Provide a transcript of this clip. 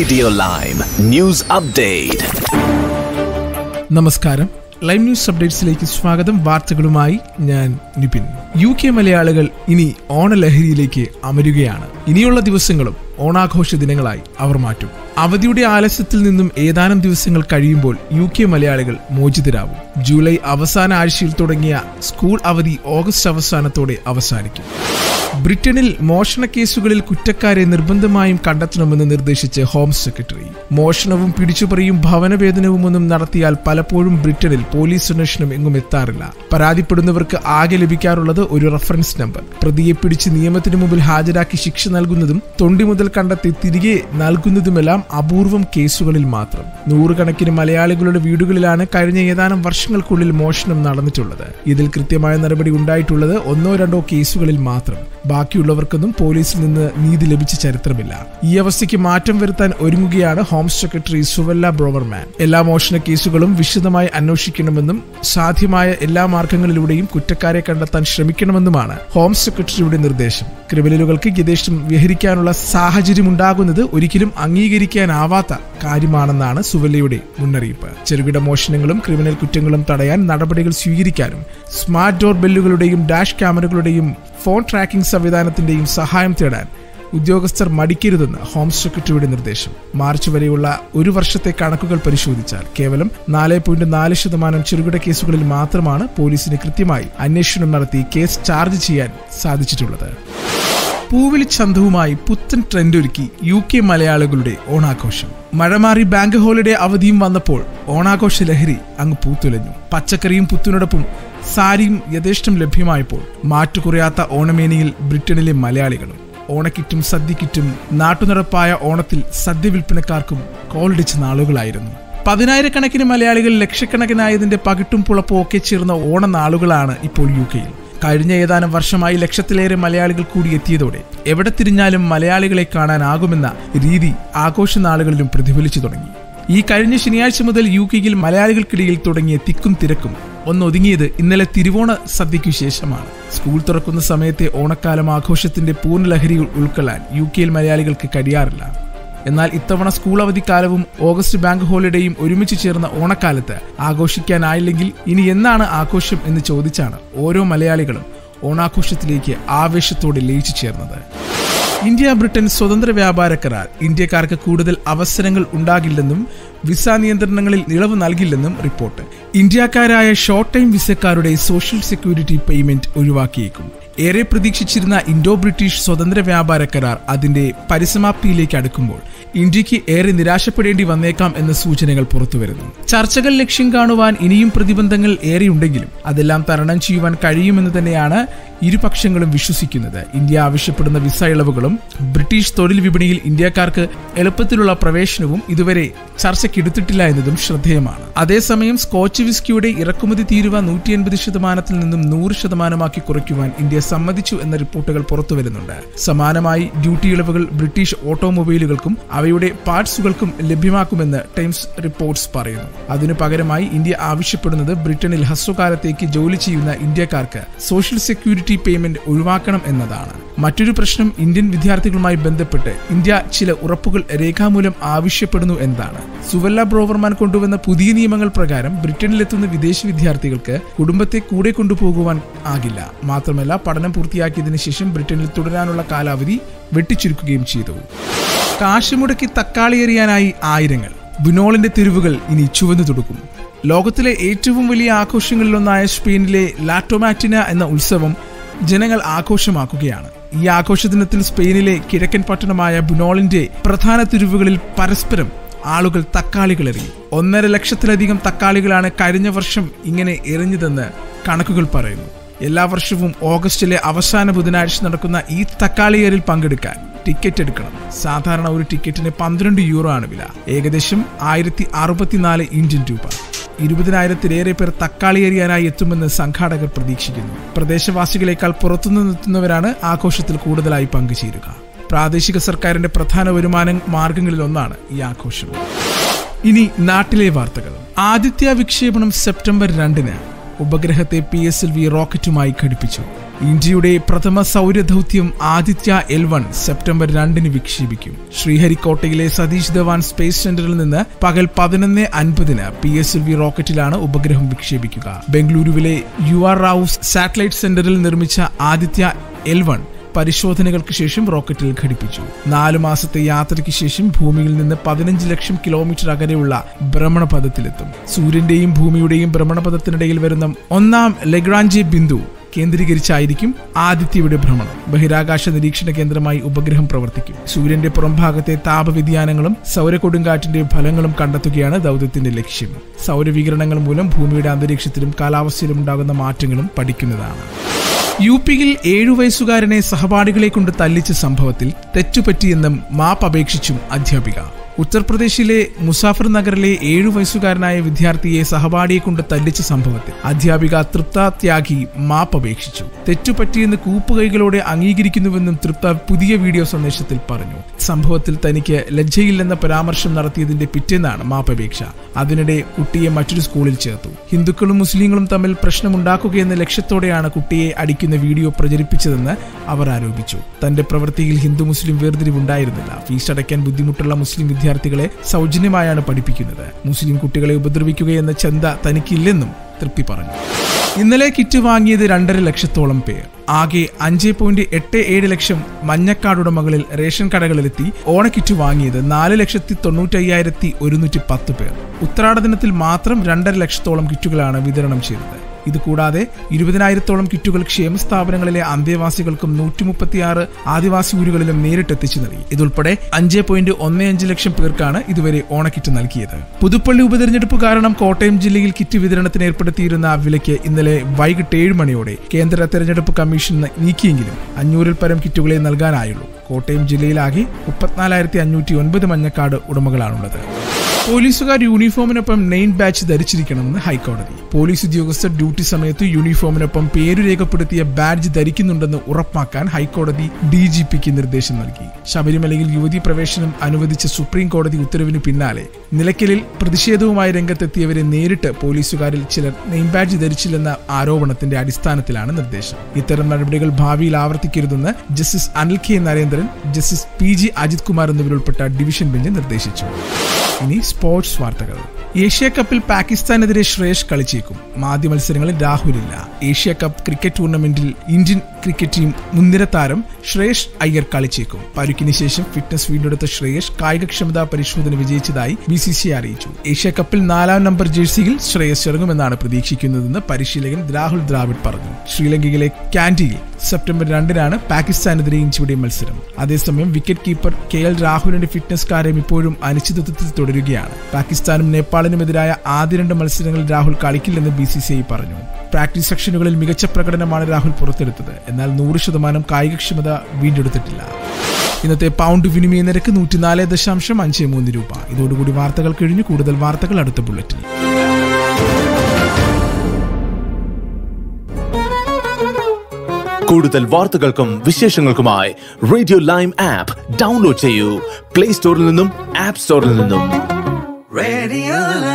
Radio Lime News Update. നമസ്കാരം live news അപ്ഡേറ്റ്സിലേക്ക് സ്വാഗതം വാർത്തകളുമായി ഞാൻ നിപിൻ യു കെ മലയാളികൾ ഇനി ഓണലഹരിയിലേക്ക് അമരുകയാണ് ഇനിയുള്ള ദിവസങ്ങളും ഓണാഘോഷ ദിനങ്ങളായി അവർ മാറ്റും അവധിയുടെ ആലസ്യത്തിൽ നിന്നും ഏതാനും ദിവസങ്ങൾ കഴിയുമ്പോൾ യു കെ മലയാളികൾ മോചിതരാകും ജൂലൈ അവസാന ആഴ്ചയിൽ തുടങ്ങിയ സ്കൂൾ അവധി ഓഗസ്റ്റ് അവസാനത്തോടെ അവസാനിക്കും ബ്രിട്ടനിൽ മോഷണ കേസുകളിൽ കുറ്റക്കാരെ നിർബന്ധമായും കണ്ടെത്തണമെന്ന് നിർദ്ദേശിച്ച് ഹോം സെക്രട്ടറി മോഷണവും പിടിച്ചുപറിയും ഭവനവേദനവും ഒന്നും നടത്തിയാൽ പലപ്പോഴും ബ്രിട്ടനിൽ പോലീസ് അന്വേഷണം എങ്ങും എത്താറില്ല പരാതിപ്പെടുന്നവർക്ക് ആകെ ലഭിക്കാറുള്ളത് ഒരു റഫറൻസ് നമ്പർ പ്രതിയെ പിടിച്ച് നിയമത്തിന് മുമ്പിൽ ഹാജരാക്കി ശിക്ഷ നൽകുന്നതും തൊണ്ടി മുതൽ കണ്ടെത്തി തിരികെ നൽകുന്നതുമെല്ലാം അപൂർവം കേസുകളിൽ മാത്രം നൂറുകണക്കിന് മലയാളികളുടെ വീടുകളിലാണ് കഴിഞ്ഞ ഏതാനും വർഷങ്ങൾക്കുള്ളിൽ മോഷണം നടന്നിട്ടുള്ളത് ഇതിൽ കൃത്യമായ നടപടി ഉണ്ടായിട്ടുള്ളത് ഒന്നോ രണ്ടോ കേസുകളിൽ മാത്രം ബാക്കിയുള്ളവർക്കൊന്നും പോലീസിൽ നിന്ന് നീതി ലഭിച്ച ചരിത്രമില്ല ഈ അവസ്ഥയ്ക്ക് മാറ്റം വരുത്താൻ ഒരുങ്ങുകയാണ് ഹോം സെക്രട്ടറി സുവല്ല ബ്രോവർമാൻ എല്ലാ മോഷണ കേസുകളും വിശദമായി അന്വേഷിക്കണമെന്നും സാധ്യമായ എല്ലാ മാർഗങ്ങളിലൂടെയും കുറ്റക്കാരെ കണ്ടെത്താൻ ശ്രമിക്കണമെന്നുമാണ് ഹോം സെക്രട്ടറിയുടെ നിർദ്ദേശം ക്രിമിനലുകൾക്ക് യഥേഷ്ടം വിഹരിക്കാനുള്ള സാഹചര്യം ഉണ്ടാകുന്നത് ഒരിക്കലും അംഗീകരിക്കാനാവാത്ത കാര്യമാണെന്നാണ് സുവല്ലയുടെ മുന്നറിയിപ്പ് ചെറുകിട മോഷണങ്ങളും ക്രിമിനൽ കുറ്റങ്ങളും തടയാൻ നടപടികൾ സ്വീകരിക്കാനും സ്മാർട്ട് ഡോർ ബെല്ലുകളുടെയും ഡാഷ് ക്യാമറകളുടെയും ഫോൺ ട്രാക്കിംഗ് സംവിധാനത്തിന്റെയും സഹായം തേടാൻ ഉദ്യോഗസ്ഥർ മടിക്കരുതെന്ന് ഹോം സെക്രട്ടറിയുടെ നിർദ്ദേശം മാർച്ച് വരെയുള്ള ഒരു വർഷത്തെ കണക്കുകൾ പരിശോധിച്ചാൽ കേവലം നാല് പോയിന്റ് നാല് ശതമാനം ചെറുകിട കേസുകളിൽ മാത്രമാണ് പോലീസിന് കൃത്യമായി അന്വേഷണം നടത്തി കേസ് ചാർജ് ചെയ്യാൻ സാധിച്ചിട്ടുള്ളത് പൂവിളി ചന്തവുമായി പുത്തൻ ട്രെൻഡ് ഒരുക്കി യു കെ മലയാളികളുടെ ഓണാഘോഷം മഴ മാറി ബാങ്ക് ഹോളിഡേ അവധിയും വന്നപ്പോൾ ഓണാഘോഷ ലഹരി അങ്ങ് പൂത്തുലഞ്ഞു പച്ചക്കറിയും പുത്തിനോടൊപ്പം സാരിയും യഥേഷ്ടം ലഭ്യമായപ്പോൾ മാറ്റുകുറയാത്ത ഓണമേനിയിൽ ബ്രിട്ടനിലെ മലയാളികളും ഓണക്കിറ്റും സദ്യക്കിറ്റും നാട്ടുനടപ്പായ ഓണത്തിൽ സദ്യ വിൽപ്പനക്കാർക്കും കോൾഡിച്ച നാളുകളായിരുന്നു പതിനായിരക്കണക്കിന് മലയാളികൾ ലക്ഷക്കണക്കിനായതിന്റെ പകിട്ടും പുളപ്പും ഒക്കെ ചേർന്ന ഓണനാളുകളാണ് ഇപ്പോൾ യു കെയിൽ കഴിഞ്ഞ ഏതാനും വർഷമായി ലക്ഷത്തിലേറെ മലയാളികൾ കൂടി എത്തിയതോടെ എവിടെ തിരിഞ്ഞാലും മലയാളികളെ കാണാനാകുമെന്ന രീതി ആഘോഷ നാളുകളിലും പ്രതിഫലിച്ചു തുടങ്ങി ഈ കഴിഞ്ഞ ശനിയാഴ്ച മുതൽ യു കെയിൽ മലയാളികൾക്കിടയിൽ തുടങ്ങിയ തിക്കും തിരക്കും ഒന്നൊതുങ്ങിയത് ഇന്നലെ തിരുവോണ സദ്യയ്ക്കു ശേഷമാണ് സ്കൂൾ തുറക്കുന്ന സമയത്തെ ഓണക്കാലം ആഘോഷത്തിന്റെ പൂർണ്ണ ലഹരി ഉൾക്കൊള്ളാൻ യു കെയിൽ മലയാളികൾക്ക് കഴിയാറില്ല എന്നാൽ ഇത്തവണ സ്കൂൾ അവധിക്കാലവും ഓഗസ്റ്റ് ബാങ്ക് ഹോളിഡേയും ഒരുമിച്ച് ചേർന്ന ഓണക്കാലത്ത് ആഘോഷിക്കാനായില്ലെങ്കിൽ ഇനി എന്നാണ് ആഘോഷം എന്ന് ചോദിച്ചാണ് ഓരോ മലയാളികളും ഓണാഘോഷത്തിലേക്ക് ആവേശത്തോടെ ലയിച്ചു ചേർന്നത് ഇന്ത്യ ബ്രിട്ടൻ സ്വതന്ത്ര വ്യാപാര കരാർ ഇന്ത്യക്കാർക്ക് കൂടുതൽ അവസരങ്ങൾ ഉണ്ടാകില്ലെന്നും വിസ നിയന്ത്രണങ്ങളിൽ ഇളവ് നൽകില്ലെന്നും റിപ്പോർട്ട് ഇന്ത്യക്കാരായ ഷോർട്ട് ടൈം വിസക്കാരുടെ സോഷ്യൽ സെക്യൂരിറ്റി പേയ്മെന്റ് ഒഴിവാക്കിയേക്കും ഏറെ പ്രതീക്ഷിച്ചിരുന്ന ഇൻഡോ ബ്രിട്ടീഷ് സ്വതന്ത്ര വ്യാപാര കരാർ അതിന്റെ പരിസമാപ്തിയിലേക്ക് അടുക്കുമ്പോൾ ഇന്ത്യക്ക് ഏറെ നിരാശപ്പെടേണ്ടി വന്നേക്കാം എന്ന സൂചനകൾ പുറത്തുവരുന്നു ചർച്ചകൾ ലക്ഷ്യം കാണുവാൻ ഇനിയും പ്രതിബന്ധങ്ങൾ ഏറെയുണ്ടെങ്കിലും അതെല്ലാം തരണം ചെയ്യുവാൻ കഴിയുമെന്ന് തന്നെയാണ് ഇരുപക്ഷങ്ങളും വിശ്വസിക്കുന്നത് ഇന്ത്യ ആവശ്യപ്പെടുന്ന വിസ ഇളവുകളും ബ്രിട്ടീഷ് തൊഴിൽ വിപണിയിൽ ഇന്ത്യക്കാർക്ക് എളുപ്പത്തിലുള്ള പ്രവേശനവും ഇതുവരെ ചർച്ചയ്ക്കെടുത്തിട്ടില്ല എന്നതും ശ്രദ്ധേയമാണ് അതേസമയം സ്കോച്ച് വിസ്കിയുടെ ഇറക്കുമതി തീരുവ നൂറ്റി എൺപത് ശതമാനത്തിൽ നിന്നും നൂറ് ശതമാനമാക്കി കുറയ്ക്കുവാൻ ഇന്ത്യ സമ്മതിച്ചു എന്ന റിപ്പോർട്ടുകൾ പുറത്തുവരുന്നുണ്ട് സമാനമായി ഡ്യൂട്ടി ഇളവുകൾ ബ്രിട്ടീഷ് ഓട്ടോമൊബൈലുകൾക്കും അവയുടെ പാർട്സുകൾക്കും ലഭ്യമാക്കുമെന്ന് ടൈംസ് റിപ്പോർട്ട്സ് പറയുന്നു അതിനു പകരമായി ഇന്ത്യ ആവശ്യപ്പെടുന്നത് ബ്രിട്ടനിൽ ഹ്രസ്വകാലത്തേക്ക് ജോലി ചെയ്യുന്ന ഇന്ത്യക്കാർക്ക് സോഷ്യൽ സെക്യൂരിറ്റി പേയ്മെന്റ് ഒഴിവാക്കണം എന്നതാണ് മറ്റൊരു പ്രശ്നം ഇന്ത്യൻ വിദ്യാർത്ഥികളുമായി ബന്ധപ്പെട്ട് ഇന്ത്യ ചില ഉറപ്പുകൾ രേഖാമൂലം ആവശ്യപ്പെടുന്നു എന്നതാണ് സുവല്ല ബ്രോവർമാൻ കൊണ്ടുവന്ന പുതിയ നിയമങ്ങൾ പ്രകാരം ബ്രിട്ടനിലെത്തുന്ന വിദേശ വിദ്യാർത്ഥികൾക്ക് കുടുംബത്തെ കൂടെ കൊണ്ടുപോകുവാൻ ആകില്ല മാത്രമല്ല പഠനം പൂർത്തിയാക്കിയതിനു ശേഷം ബ്രിട്ടനിൽ തുടരാനുള്ള കാലാവധി വെട്ടിച്ചുരുക്കുകയും ചെയ്തു കാശ് മുടക്കി തക്കാളി എറിയാനായി ആയിരങ്ങൾ ബുനോളിന്റെ തെരുവുകൾ ഇനി ചുവന്നു തുടുക്കും ലോകത്തിലെ ഏറ്റവും വലിയ ആഘോഷങ്ങളിലൊന്നായ സ്പെയിനിലെ ലാറ്റോമാറ്റിന എന്ന ഉത്സവം ജനങ്ങൾ ആഘോഷമാക്കുകയാണ് ഈ ആഘോഷ ദിനത്തിൽ സ്പെയിനിലെ കിഴക്കൻ പട്ടണമായ ബുനോളിന്റെ പ്രധാന തെരുവുകളിൽ പരസ്പരം ആളുകൾ തക്കാളികൾ എറിയും ഒന്നര ലക്ഷത്തിലധികം തക്കാളികളാണ് കഴിഞ്ഞ വർഷം ഇങ്ങനെ എറിഞ്ഞതെന്ന് കണക്കുകൾ പറയുന്നു എല്ലാ വർഷവും ഓഗസ്റ്റിലെ അവസാന ബുധനാഴ്ച നടക്കുന്ന ഈ തക്കാളിയേറിൽ പങ്കെടുക്കാൻ ടിക്കറ്റ് എടുക്കണം സാധാരണ ഒരു ടിക്കറ്റിന് പന്ത്രണ്ട് യൂറോ ആണ് വില ഏകദേശം ആയിരത്തി അറുപത്തിനാല് ഇന്ത്യൻ രൂപ ഇരുപതിനായിരത്തിലേറെ പേർ തക്കാളി എറിയാനായി എത്തുമെന്ന് സംഘാടകർ പ്രതീക്ഷിക്കുന്നു പ്രദേശവാസികളെക്കാൾ പുറത്തുനിന്നെത്തുന്നവരാണ് ആഘോഷത്തിൽ കൂടുതലായി പങ്കുചേരുക പ്രാദേശിക സർക്കാരിന്റെ പ്രധാന വരുമാന മാർഗങ്ങളിൽ ഒന്നാണ് ഈ ആഘോഷം ഇനി നാട്ടിലെ വാർത്തകൾ ആദിത്യ വിക്ഷേപണം സെപ്റ്റംബർ രണ്ടിന് ഉപഗ്രഹത്തെ പി എസ് എൽ വി റോക്കറ്റുമായി ഘടിപ്പിച്ചു ഇന്ത്യയുടെ പ്രഥമ സൗരദൌത്യം ആദിത്യ എൽ വൺ സെപ്റ്റംബർ രണ്ടിന് വിക്ഷേപിക്കും ശ്രീഹരിക്കോട്ടയിലെ സതീഷ് ധവാൻ സ്പേസ് സെന്ററിൽ നിന്ന് പകൽ പതിനൊന്ന് അൻപതിന് പി എസ് എൽ വി റോക്കറ്റിലാണ് ഉപഗ്രഹം വിക്ഷേപിക്കുക ബംഗളൂരുവിലെ യു ആർ റാവു സാറ്റലൈറ്റ് സെന്ററിൽ നിർമ്മിച്ച ആദിത്യ എൽ വൺ പരിശോധനകൾക്ക് ശേഷം റോക്കറ്റിൽ ഘടിപ്പിച്ചു നാലു മാസത്തെ യാത്രയ്ക്ക് ശേഷം ഭൂമിയിൽ നിന്ന് പതിനഞ്ച് ലക്ഷം കിലോമീറ്റർ അകലെയുള്ള ഭ്രമണപഥത്തിലെത്തും സൂര്യന്റെയും ഭൂമിയുടെയും ഭ്രമണപഥത്തിനിടയിൽ വരുന്ന ഒന്നാം ലഗ്രാഞ്ചി ബിന്ദു കേന്ദ്രീകരിച്ചായിരിക്കും ആദിത്യയുടെ ഭ്രമണം ബഹിരാകാശ നിരീക്ഷണ കേന്ദ്രമായി ഉപഗ്രഹം പ്രവർത്തിക്കും സൂര്യന്റെ പുറംഭാഗത്തെ താപവ്യതിയാനങ്ങളും സൗരകൊടുങ്കാറ്റിന്റെ ഫലങ്ങളും കണ്ടെത്തുകയാണ് ദൗത്യത്തിന്റെ ലക്ഷ്യം സൗരവികിരണങ്ങൾ മൂലം ഭൂമിയുടെ അന്തരീക്ഷത്തിലും കാലാവസ്ഥയിലും ഉണ്ടാകുന്ന മാറ്റങ്ങളും പഠിക്കുന്നതാണ് യു പിയിൽ ഏഴു വയസ്സുകാരനെ സഹപാഠികളെ കൊണ്ട് തല്ലിച്ച സംഭവത്തിൽ തെറ്റുപറ്റിയെന്നും മാപ്പ് അപേക്ഷിച്ചും അധ്യാപിക ഉത്തർപ്രദേശിലെ മുസാഫർ നഗറിലെ ഏഴു വയസ്സുകാരനായ വിദ്യാർത്ഥിയെ സഹപാഠിയെ കൊണ്ട് തല്ലിച്ച സംഭവത്തിൽ അധ്യാപിക തൃപ്ത ത്യാഗി മാപ്പ് അപേക്ഷിച്ചു തെറ്റുപറ്റിയെന്ന് കൂപ്പുകൈകളോടെ അംഗീകരിക്കുന്നുവെന്നും തൃപ്ത പുതിയ വീഡിയോ സന്ദേശത്തിൽ പറഞ്ഞു സംഭവത്തിൽ തനിക്ക് ലജ്ജയില്ലെന്ന പരാമർശം നടത്തിയതിന്റെ പിറ്റേന്നാണ് മാപ്പപേക്ഷ അതിനിടെ കുട്ടിയെ മറ്റൊരു സ്കൂളിൽ ചേർത്തു ഹിന്ദുക്കളും മുസ്ലിങ്ങളും തമ്മിൽ പ്രശ്നമുണ്ടാക്കുകയെന്ന ലക്ഷ്യത്തോടെയാണ് കുട്ടിയെ അടിക്കുന്ന വീഡിയോ പ്രചരിപ്പിച്ചതെന്ന് അവർ ആരോപിച്ചു തന്റെ പ്രവൃത്തിയിൽ ഹിന്ദു മുസ്ലിം വേർതിരിവുണ്ടായിരുന്നില്ല ഫീസ് അടയ്ക്കാൻ ബുദ്ധിമുട്ടുള്ള മുസ്ലിം വിദ്യാർത്ഥികളെ സൗജന്യമായാണ് പഠിപ്പിക്കുന്നത് മുസ്ലിം കുട്ടികളെ ഉപദ്രവിക്കുകയെന്ന ചിന്ത തനിക്കില്ലെന്നും തൃപ്തി പറഞ്ഞു ഇന്നലെ കിറ്റ് വാങ്ങിയത് രണ്ടര ലക്ഷത്തോളം പേർ ആകെ അഞ്ച് പോയിന്റ് എട്ട് ഏഴ് ലക്ഷം മഞ്ഞക്കാട് ഉടമകളിൽ റേഷൻ കടകളിലെത്തി ഓണക്കിറ്റ് വാങ്ങിയത് നാല് ലക്ഷത്തി തൊണ്ണൂറ്റയ്യായിരത്തി ഒരുന്നൂറ്റി പത്ത് പേർ ഉത്രാട ദിനത്തിൽ മാത്രം രണ്ടര ലക്ഷത്തോളം കിറ്റുകളാണ് വിതരണം ചെയ്തത് ഇതുകൂടാതെ ഇരുപതിനായിരത്തോളം കിറ്റുകൾ ക്ഷേമ സ്ഥാപനങ്ങളിലെ അന്തേവാസികൾക്കും നൂറ്റി മുപ്പത്തിയാറ് ആദിവാസി ഊരുകളിലും നേരിട്ടെത്തിച്ചു നൽകി ഇതുൾപ്പെടെ അഞ്ച് പോയിന്റ് ഒന്ന് അഞ്ച് ലക്ഷം പേർക്കാണ് ഇതുവരെ ഓണക്കിറ്റ് നൽകിയത് പുതുപ്പള്ളി ഉപതെരഞ്ഞെടുപ്പ് കാരണം കോട്ടയം ജില്ലയിൽ കിറ്റ് വിതരണത്തിന് ഏർപ്പെടുത്തിയിരുന്ന വിലയ്ക്ക് ഇന്നലെ വൈകിട്ട് ഏഴ് മണിയോടെ കേന്ദ്ര തെരഞ്ഞെടുപ്പ് കമ്മീഷൻ നീക്കിയെങ്കിലും അഞ്ഞൂറിൽ പരം കിറ്റുകളെ നൽകാനായുള്ളൂ കോട്ടയം ജില്ലയിലാകെ മുപ്പത്തിനാലായിരത്തി അഞ്ഞൂറ്റി ഒൻപത് മഞ്ഞക്കാട് ഉടമകളാണുള്ളത് പോലീസുകാർ യൂണിഫോമിനൊപ്പം നെയിം ബാച്ച് ധരിച്ചിരിക്കണമെന്ന് ഹൈക്കോടതി പോലീസ് ഉദ്യോഗസ്ഥർ ഡ്യൂട്ടി സമയത്ത് യൂണിഫോമിനൊപ്പം പേരു രേഖപ്പെടുത്തിയ ബാഡ്ജ് ധരിക്കുന്നുണ്ടെന്ന് ഉറപ്പാക്കാൻ ഹൈക്കോടതി ഡി ജി പിക്ക് നിർദ്ദേശം നൽകി ശബരിമലയിൽ യുവതി പ്രവേശനം അനുവദിച്ച സുപ്രീം കോടതി ഉത്തരവിന് പിന്നാലെ നിലയ്ക്കലിൽ പ്രതിഷേധവുമായി രംഗത്തെത്തിയവരെ നേരിട്ട് പോലീസുകാരിൽ ചിലർ നെയിം ബാഡ്ജ് ധരിച്ചില്ലെന്ന ആരോപണത്തിന്റെ അടിസ്ഥാനത്തിലാണ് നിർദ്ദേശം ഇത്തരം നടപടികൾ ഭാവിയിൽ ആവർത്തിക്കരുതെന്ന് justice Anil K Narendran justice P G Ajith Kumar എന്നിവരുൾപ്പെട്ട ഡിവിഷൻ ബെഞ്ച് നിർദ്ദേശിച്ചു ഇനി സ്പോർട്സ് വാർത്തകൾ ഏഷ്യ കപ്പിൽ പാകിസ്ഥാനെതിരെ ശ്രേയസ് കളിച്ചേക്കും ആദ്യ മത്സരങ്ങളിൽ രാഹുലില്ല ഏഷ്യ കപ്പ് ക്രിക്കറ്റ് ടൂർണമെന്റിൽ ഇന്ത്യൻ ക്രിക്കറ്റ് ടീം മുൻനിര താരം ശ്രേയസ് അയ്യർ കളിച്ചേക്കും പരുക്കിന് ശേഷം ഫിറ്റ്നസ് വീണ്ടെടുത്ത ശ്രേയസ് കായികക്ഷമതാ പരിശോധന വിജയിച്ചതായി ബി സി സി അറിയിച്ചു ഏഷ്യ കപ്പിൽ നാലാം നമ്പർ ജേഴ്സിയിൽ ശ്രേയസ് ഇറങ്ങുമെന്നാണ് പ്രതീക്ഷിക്കുന്നതെന്ന് പരിശീലകൻ രാഹുൽ ദ്രാവിഡ് പറഞ്ഞു ശ്രീലങ്കയിലെ കാൻഡിയിൽ സെപ്റ്റംബർ രണ്ടിനാണ് പാകിസ്ഥാനെതിരെ ഇന്ത്യയുടെ മത്സരം അതേസമയം വിക്കറ്റ് കീപ്പർ കെ എൽ രാഹുലിന്റെ ഫിറ്റ്നസ് കാര്യം ഇപ്പോഴും അനിശ്ചിതത്വത്തിൽ തുടരുകയാണ് പാകിസ്ഥാനും നേപ്പാളിനുമെതിരായ ആദ്യ രണ്ട് മത്സരങ്ങളിൽ രാഹുൽ കളിക്കില്ലെന്ന് ബി സി സി ഐ പറഞ്ഞു പ്രാക്ടീസ് സെക്ഷനുകളിൽ മികച്ച പ്രകടനമാണ് രാഹുൽ പുറത്തെടുത്തത് എന്നാൽ നൂറ് ശതമാനം കായികക്ഷമത വീണ്ടെടുത്തിട്ടില്ല ഇന്നത്തെ പൗണ്ട് വിനിമയ നിരക്ക് നൂറ്റിനാല് ദശാംശം അഞ്ച് മൂന്ന് രൂപ ഇതോടുകൂടി വാർത്തകൾ കഴിഞ്ഞു കൂടുതൽ വാർത്തകൾ അടുത്ത ബുള്ളറ്റിൽ കൂടുതൽ വാർത്തകൾക്കും വിശേഷങ്ങൾക്കുമായി റേഡിയോ ലൈം ആപ്പ് ഡൗൺലോഡ് ചെയ്യൂ പ്ലേ സ്റ്റോറിൽ നിന്നും ആപ്പ് സ്റ്റോറിൽ നിന്നും Radio